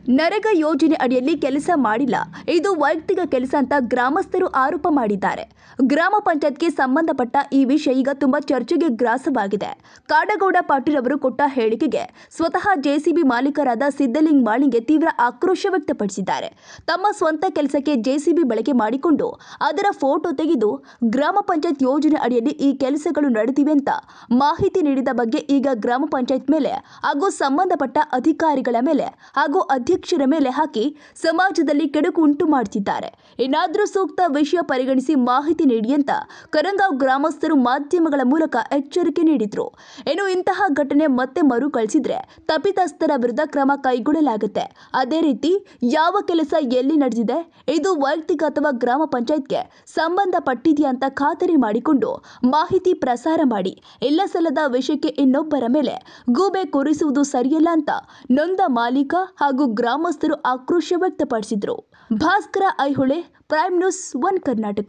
ನರೇಗಾ ಯೋಜನೆ ಅಡಿಯಲ್ಲಿ ಕೆಲಸ ಮಾಡಿಲ್ಲ ಇದು ವೈಯಕ್ತಿಕ ಕೆಲಸ ಅಂತ ಗ್ರಾಮಸ್ಥರು ಆರೋಪ ಮಾಡಿದ್ದಾರೆ ಗ್ರಾಮ ಪಂಚಾಯತ್ಗೆ ಸಂಬಂಧಪಟ್ಟ ಈ ವಿಷಯ ಈಗ ತುಂಬಾ ಚರ್ಚೆಗೆ ಗ್ರಾಸವಾಗಿದೆ ಕಾಡಗೌಡ ಪಾಟೀಲ್ ಅವರು ಕೊಟ್ಟ ಹೇಳಿಕೆಗೆ ಸ್ವತಃ ಜೆಸಿಬಿ ಮಾಲೀಕರಾದ ಸಿದ್ದಲಿಂಗ್ ಮಾಳಿಗೆ ತೀವ್ರ ಆಕ್ರೋಶ ವ್ಯಕ್ತಪಡಿಸಿದ್ದಾರೆ ತಮ್ಮ ಸ್ವಂತ ಕೆಲಸಕ್ಕೆ ಜೆಸಿಬಿ ಬಳಕೆ ಮಾಡಿಕೊಂಡು ಅದರ ಫೋಟೋ ತೆಗೆದು ಗ್ರಾಮ ಪಂಚಾಯತ್ ಯೋಜನೆ ಅಡಿಯಲ್ಲಿ ಈ ಕೆಲಸಗಳು ನಡೆದಿವೆ ಅಂತ ಮಾಹಿತಿ ನೀಡಿದ ಬಗ್ಗೆ ಈಗ ಗ್ರಾಮ ಪಂಚಾಯತ್ ಮೇಲೆ ಹಾಗೂ ಸಂಬಂಧಪಟ್ಟ ಅಧಿಕಾರಿಗಳ ಮೇಲೆ ಹಾಗೂ ಅಧ್ಯಕ್ಷರ ಮೇಲೆ ಹಾಕಿ ಸಮಾಜದಲ್ಲಿ ಕೆಡುಕು ಉಂಟು ಮಾಡುತ್ತಿದ್ದಾರೆ ಏನಾದರೂ ಸೂಕ್ತ ವಿಷಯ ಪರಿಗಣಿಸಿ ಮಾಹಿತಿ ನೀಡಿ ಅಂತ ಕರಂಗಾವ್ ಗ್ರಾಮಸ್ಥರು ಮಾಧ್ಯಮಗಳ ಮೂಲಕ ಎಚ್ಚರಿಕೆ ನೀಡಿದ್ರು ಇನ್ನು ಇಂತಹ ಘಟನೆ ಮತ್ತೆ ಮರುಕಳಿಸಿದ್ರೆ ತಪ್ಪಿತಸ್ಥರ ವಿರುದ್ಧ ಕ್ರಮ ಕೈಗೊಳ್ಳಲಾಗುತ್ತೆ ಅದೇ ರೀತಿ ಯಾವ ಕೆಲಸ ಎಲ್ಲಿ ನಡೆದಿದೆ ಇದು ವೈಯಕ್ತಿಕ ಅಥವಾ ಗ್ರಾಮ ಪಂಚಾಯತ್ಗೆ ಸಂಬಂಧಪಟ್ಟಿದೆಯಾ ಅಂತ ಖಾತರಿ ಮಾಡಿಕೊಂಡು ಮಾಹಿತಿ ಪ್ರಸಾರ ಮಾಡಿ ಇಲ್ಲ ಸಲ್ಲದ ವಿಷಯಕ್ಕೆ ಇನ್ನೊಬ್ಬರ ಮೇಲೆ ಗೂಬೆ ಕೂರಿಸುವುದು ಸರಿಯಲ್ಲ ಅಂತ ನೊಂದ ಮಾಲೀಕ ಹಾಗೂ ಗ್ರಾಮಸ್ಥರು ಆಕ್ರೋಶ ವ್ಯಕ್ತಪಡಿಸಿದ್ರು Bhaskara Aihole prime news one Karnataka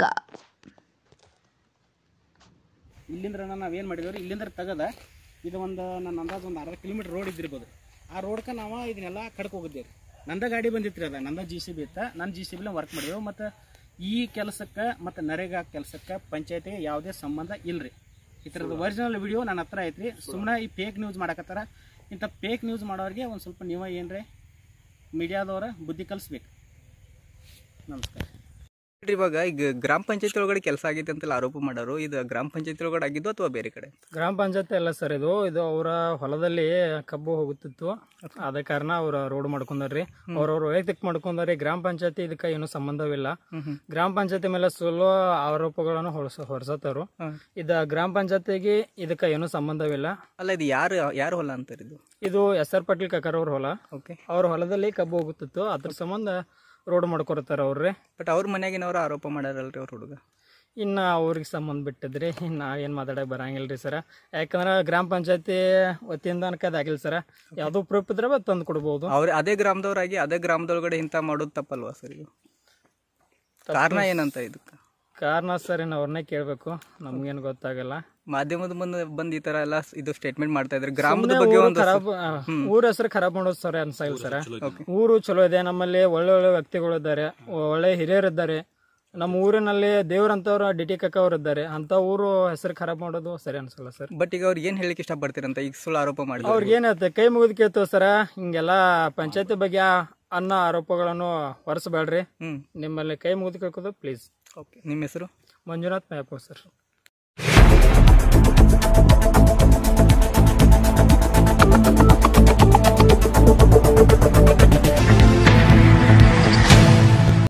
ಇಲ್ಲಿಂದ್ರ ನಾವೇನು ಮಾಡಿದೇವ್ರಿ ಇಲ್ಲಿಂದ್ರ ತೆಗದ ಇದು ಒಂದು ನನ್ನ ಅಂದಾಜು ಒಂದು ಅರ್ಧ ಕಿಲೋಮೀಟರ್ ರೋಡ್ ಇದ್ದಿರ್ಬೋದು ಆ ರೋಡ್ಗೆ ನಾವು ಇದನ್ನೆಲ್ಲ ಕಡ್ಕೊ ಹೋಗಿದ್ದೇವೆ ನಂದ ಗಾಡಿ ಬಂದಿತ್ರಿ ಅದ ನಂದ ಜಿ ಸಿ ಬಿ ಇತ್ತ ನನ್ನ ಜಿ ಸಿ ಬಿಲ ವರ್ಕ್ ಮಾಡಿದೆವು ಮತ್ತು ಈ ಕೆಲಸಕ್ಕೆ ಮತ್ತು ನರೇಗಾ ಕೆಲಸಕ್ಕೆ ಪಂಚಾಯತಿಗೆ ಯಾವುದೇ ಸಂಬಂಧ ಇಲ್ರಿ ಈ ಥರದ ಒರಿಜಿನಲ್ ವಿಡಿಯೋ ನನ್ನ ಹತ್ರ ಐತ್ರಿ ಸುಮ್ಮನೆ ಈ ಫೇಕ್ ನ್ಯೂಸ್ ಮಾಡಕತ್ತಾರ ಇಂಥ ಫೇಕ್ ನ್ಯೂಸ್ ಮಾಡೋರಿಗೆ ಒಂದು ಸ್ವಲ್ಪ ನೀವ ಏನ್ರಿ ಮೀಡಿಯಾದವ್ರ ಬುದ್ಧಿ ಕಲಿಸ್ಬೇಕು ನಮಸ್ಕಾರ ನೋಡ್ರಿ ಇವಾಗ ಈಗ ಗ್ರಾಮ ಪಂಚಾಯತಿ ಒಳಗಡೆ ಕೆಲಸ ಆಗೈತೆ ಅಂತೆಲ್ಲ ಆರೋಪ ಮಾಡೋರು ಇದು ಗ್ರಾಮ ಪಂಚಾಯತಿ ಒಳಗಡೆ ಆಗಿದ್ದು ಅಥವಾ ಬೇರೆ ಕಡೆ ಗ್ರಾಮ ಪಂಚಾಯತ್ ಅಲ್ಲ ಸರ್ ಇದು ಇದು ಅವರ ಹೊಲದಲ್ಲಿ ಕಬ್ಬು ಹೋಗುತ್ತಿತ್ತು ಆದ ಕಾರಣ ಅವ್ರ ರೋಡ್ ಮಾಡ್ಕೊಂಡಾರ್ರಿ ಅವ್ರವ್ರ ವೈಯಕ್ತಿಕ ಮಾಡ್ಕೊಂಡಾರಿ ಗ್ರಾಮ ಪಂಚಾಯತಿ ಇದಕ್ಕೆ ಏನು ಸಂಬಂಧವಿಲ್ಲ ಗ್ರಾಮ ಪಂಚಾಯತಿ ಮೇಲೆ ಸುಳ್ಳು ಆರೋಪಗಳನ್ನು ಹೊರಸ ಹೊರಸತ್ತರು ಇದ ಗ್ರಾಮ ಪಂಚಾಯತಿಗೆ ಇದಕ್ಕೆ ಏನು ಸಂಬಂಧವಿಲ್ಲ ಅಲ್ಲ ಇದು ಯಾರು ಯಾರು ಹೊಲ ಅಂತಾರೆ ಇದು ಇದು ಎಸ್ ಆರ್ ಪಾಟೀಲ್ ಕಾಕರ್ ಅವ್ರ ಹೊಲ ಓಕೆ ಅವ್ರ ಹೊಲದಲ್ಲಿ ಕಬ್ಬು ಹೋಗುತ್ತಿತ್ತು ಅದ್ರ ಸಂಬಂಧ ರೋಡ್ ಮಾಡ್ಕೊರತ್ತಾರ ಅವ್ರಿ ಬಟ್ ಅವ್ರ ಮನ್ಯಾಗಿನವ್ರು ಆರೋಪ ಮಾಡ್ಯಾರಲ್ರಿ ಅವ್ರ ಹುಡುಗ ಇನ್ನು ಅವ್ರಿಗೆ ಸಂಬಂಧ ಬಿಟ್ಟಿದ್ರಿ ನಾವೇನು ಮಾತಾಡಕ್ಕೆ ಬರಂಗಿಲ್ಲ ರೀ ಸರ ಯಾಕಂದ್ರೆ ಗ್ರಾಮ ಪಂಚಾಯತಿ ವತಿಯಿಂದ ಅನ್ಕದಾಗಿಲ್ಲ ಸರ ಯಾವುದೋ ಪ್ರೂಫ್ ಇದ್ರೆ ಬ ತಂದು ಕೊಡ್ಬೋದು ಅವ್ರ ಅದೇ ಗ್ರಾಮದವ್ರಾಗಿ ಅದೇ ಗ್ರಾಮದೊಳಗಡೆ ಇಂಥ ಮಾಡೋದು ತಪ್ಪಲ್ವಾ ಸರ್ ಇದು ಕಾರಣ ಏನಂತ ಇದಕ್ಕೆ ಕಾರಣ ಸರ್ ಇನ್ನು ಅವ್ರನ್ನೇ ಕೇಳಬೇಕು ನಮ್ಗೇನು ಗೊತ್ತಾಗಲ್ಲ ಮಾಧ್ಯಮದ ಮುಂದೆ ಬಂದು ಈ ತರ ಎಲ್ಲ ಇದು ಸ್ಟೇಟ್ಮೆಂಟ್ ಮಾಡ್ತಾ ಇದ್ರೆ ಗ್ರಾಮದ ಬಗ್ಗೆ ಒಂದು ಖರಾಬ್ ಊರ ಹೆಸರು ಖರಾಬ್ ಮಾಡೋದು ಸರ್ ಅನ್ಸಾಗಿಲ್ಲ ಸರ್ ಊರು ಚಲೋ ಇದೆ ನಮ್ಮಲ್ಲಿ ಒಳ್ಳೆ ಒಳ್ಳೆ ವ್ಯಕ್ತಿಗಳು ಇದ್ದಾರೆ ಒಳ್ಳೆ ಹಿರಿಯರು ಇದ್ದಾರೆ ನಮ್ಮ ಊರಿನಲ್ಲಿ ದೇವ್ರಂತವ್ರು ಡಿ ಟಿ ಕಕ್ಕ ಅವ್ರು ಇದ್ದಾರೆ ಅಂತ ಊರು ಹೆಸರು ಖರಾಬ್ ಮಾಡೋದು ಸರಿ ಅನ್ಸಲ್ಲ ಸರ್ ಬಟ್ ಈಗ ಅವ್ರಿಗೆ ಏನ್ ಹೇಳಿಕ್ಕೆ ಇಷ್ಟಪಡ್ತೀರಂತ ಈಗ ಸುಳ್ಳು ಆರೋಪ ಮಾಡಿದ್ರು ಅವ್ರಿಗೆ ಏನಾಯ್ತು ಕೈ ಮುಗಿದು ಕೇಳ್ತೇವೆ ಸರ ಹಿಂಗೆಲ್ಲ ಪಂಚಾಯತಿ ಬಗ್ಗೆ ಅನ್ನೋ ಆರೋಪಗಳನ್ನು ಹೊರಸಬೇಡ್ರಿ ಹ್ಮ್ ನಿಮ್ಮಲ್ಲಿ ಕೈ ಮುಗಿದು ಕೇಳ್ಕೋದು ಪ್ಲೀಸ್ ಓಕೆ ನಿಮ್ಮ ಹೆಸರು ಮಂಜುನಾಥ್ ಮಯಾಪುರ್ ಸರ್